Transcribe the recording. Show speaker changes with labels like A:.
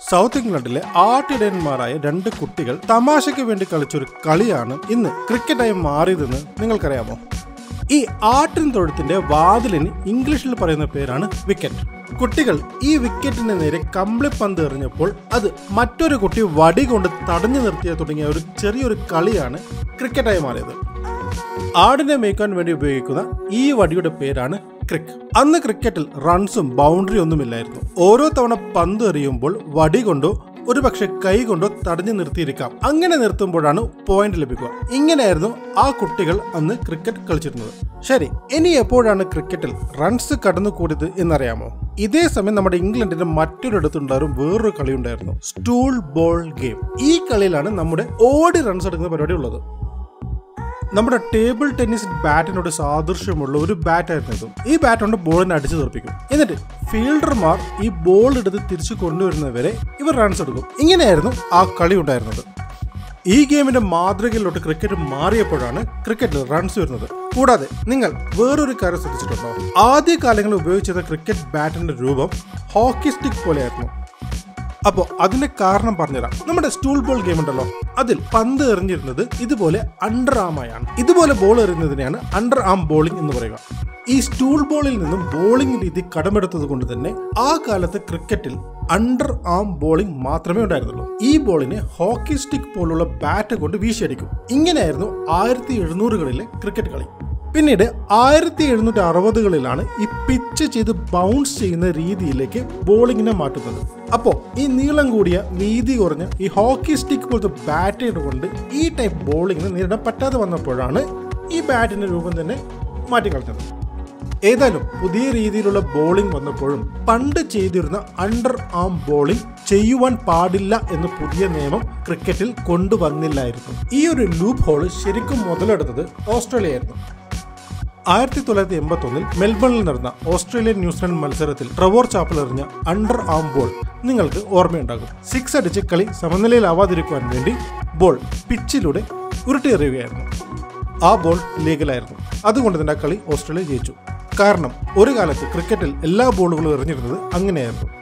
A: south ഇംഗ്ലണ്ടിലെ ആട്ടിടയന്മാരായ രണ്ട് കുട്ടികൾ തമാശയ്ക്ക് വേണ്ടി കളിച്ചൊരു കളിയാണ് ഇന്ന് ക്രിക്കറ്റായി മാറിയതെന്ന് നിങ്ങൾക്കറിയാമോ ഈ ആട്ടിൻ തൊഴുത്തിന്റെ വാതിലിന് ഇംഗ്ലീഷിൽ പറയുന്ന പേരാണ് വിക്കറ്റ് കുട്ടികൾ ഈ വിക്കറ്റിന് നേരെ കമ്പിളിപ്പന്ത് എറിഞ്ഞപ്പോൾ അത് മറ്റൊരു കുട്ടി വടി കൊണ്ട് തടഞ്ഞു നിർത്തിയ തുടങ്ങിയ ഒരു ചെറിയൊരു കളിയാണ് ക്രിക്കറ്റായി മാറിയത് ആടിനെ മേയ്ക്കാൻ വേണ്ടി ഉപയോഗിക്കുന്ന ഈ വടിയുടെ പേരാണ് ക്രിക്ക് അന്ന് ക്രിക്കറ്റിൽ റൺസും ബൗണ്ടറി ഒന്നുമില്ലായിരുന്നു ഓരോ തവണ പന്ത് എറിയുമ്പോൾ വടി കൊണ്ടോ ഒരു പക്ഷെ കൈ കൊണ്ടോ തടഞ്ഞു നിർത്തിയിരിക്കാം അങ്ങനെ നിർത്തുമ്പോഴാണ് പോയിന്റ് ലഭിക്കുക ഇങ്ങനെയായിരുന്നു ആ കുട്ടികൾ അന്ന് ക്രിക്കറ്റ് കളിച്ചിരുന്നത് ശരി ഇനി എപ്പോഴാണ് ക്രിക്കറ്റിൽ റൺസ് കടന്നുകൂടിയത് എന്നറിയാമോ ഇതേ സമയം നമ്മുടെ ഇംഗ്ലണ്ടിന്റെ മറ്റൊരിടത്തുണ്ടായിരുന്നു വേറൊരു കളി ഉണ്ടായിരുന്നു സ്റ്റൂൾ ബോൾ ഗെയിം ഈ കളിയിലാണ് നമ്മുടെ ഓടി റൺസ് എടുക്കുന്ന പരിപാടി ഉള്ളത് നമ്മുടെ ടേബിൾ ടെന്നീസ് ബാറ്റിനോട് സാദൃശ്യമുള്ള ഒരു ബാറ്റ് ആയിരുന്നു ഇത് ഈ ബാറ്റ് കൊണ്ട് ബോളിനെ അടിച്ചു തെറിപ്പിക്കും എന്നിട്ട് ഫീൽഡർമാർ ഈ ബോൾ എടുത്ത് തിരിച്ചു കൊണ്ടുവരുന്നവരെ ഇവർ റൺസ് എടുക്കും ഇങ്ങനെയായിരുന്നു ആ കളി ഉണ്ടായിരുന്നത് ഈ ഗെയിമിന്റെ മാതൃകയിലോട്ട് ക്രിക്കറ്റ് മാറിയപ്പോഴാണ് ക്രിക്കറ്റിൽ റൺസ് വരുന്നത് കൂടാതെ നിങ്ങൾ വേറൊരു കാര്യം ശ്രദ്ധിച്ചിട്ടുണ്ടോ ആദ്യ കാലങ്ങളിൽ ഉപയോഗിച്ചിരുന്ന ക്രിക്കറ്റ് ബാറ്റിന്റെ രൂപം ഹോക്കി സ്റ്റിക് പോലെയായിരുന്നു അപ്പോൾ അതിന്റെ കാരണം പറഞ്ഞുതരാം നമ്മുടെ സ്റ്റൂൾ ബോൾ ഗെയിം ഉണ്ടല്ലോ അതിൽ പന്ത് എറിഞ്ഞിരുന്നത് ഇതുപോലെ അണ്ടർ ആമായാണ് ഇതുപോലെ ബോൾ എറിയുന്നതിനെയാണ് അണ്ടർ ആം ബോളിംഗ് എന്ന് പറയുക ഈ സ്റ്റൂൾ ബോളിൽ നിന്നും ബോളിംഗ് രീതി കടമെടുത്തത് കൊണ്ട് തന്നെ ആ കാലത്ത് ക്രിക്കറ്റിൽ അണ്ടർ ആം ബോളിംഗ് മാത്രമേ ഉണ്ടായിരുന്നുള്ളൂ ഈ ബോളിനെ ഹോക്കി സ്റ്റിക്ക് പോലുള്ള ബാറ്റ് കൊണ്ട് വീശിയടിക്കും ഇങ്ങനെയായിരുന്നു ആയിരത്തി എഴുന്നൂറുകളിലെ ക്രിക്കറ്റ് കളി പിന്നീട് ആയിരത്തി എഴുന്നൂറ്റി അറുപതുകളിലാണ് ഈ പിച്ച് ചെയ്ത് ബൗൺസ് ചെയ്യുന്ന രീതിയിലേക്ക് ബോളിങ്ങിനെ മാറ്റുന്നത് അപ്പോൾ ഈ നീളം കൂടിയ വീതി കുറഞ്ഞ ഈ ഹോക്കി സ്റ്റിക്ക് പോലത്തെ ബാറ്റ് കൊണ്ട് ഈ ടൈപ്പ് ബോളിങ്ങിന് നേരിടാൻ പറ്റാതെ വന്നപ്പോഴാണ് ഈ ബാറ്റിന്റെ രൂപം തന്നെ മാറ്റിക്കളഞ്ഞത് ഏതായാലും പുതിയ രീതിയിലുള്ള ബോളിംഗ് വന്നപ്പോഴും പണ്ട് ചെയ്തിരുന്ന അണ്ടർ ആം ബോളിംഗ് ചെയ്യുവാൻ പാടില്ല എന്ന പുതിയ നിയമം ക്രിക്കറ്റിൽ കൊണ്ടുവന്നില്ലായിരുന്നു ഈ ഒരു ലൂപ്പ് ഹോള് ശരിക്കും മുതലെടുത്തത് ഓസ്ട്രേലിയ ആയിരുന്നു ആയിരത്തി തൊള്ളായിരത്തി എൺപത്തി ഒന്നിൽ മെൽബണിൽ നടന്ന ഓസ്ട്രേലിയൻ ന്യൂസിലൻഡ് മത്സരത്തിൽ ട്രവോർ ചാപ്പൽ എറിഞ്ഞ അണ്ടർ ആം ബോൾ നിങ്ങൾക്ക് ഓർമ്മയുണ്ടാകും സിക്സ് അടിച്ച് കളി സമനിലയിലാവാതിരിക്കുവാൻ വേണ്ടി ബോൾ പിച്ചിലൂടെ ഉരുട്ടിയെറിയുകയായിരുന്നു ആ ബോൾ ലീഗലായിരുന്നു അതുകൊണ്ട് തന്നെ ആ കളി ഓസ്ട്രേലിയ ജയിച്ചു കാരണം ഒരു കാലത്ത് ക്രിക്കറ്റിൽ എല്ലാ ബോളുകളും എറിഞ്ഞിരുന്നത് അങ്ങനെയായിരുന്നു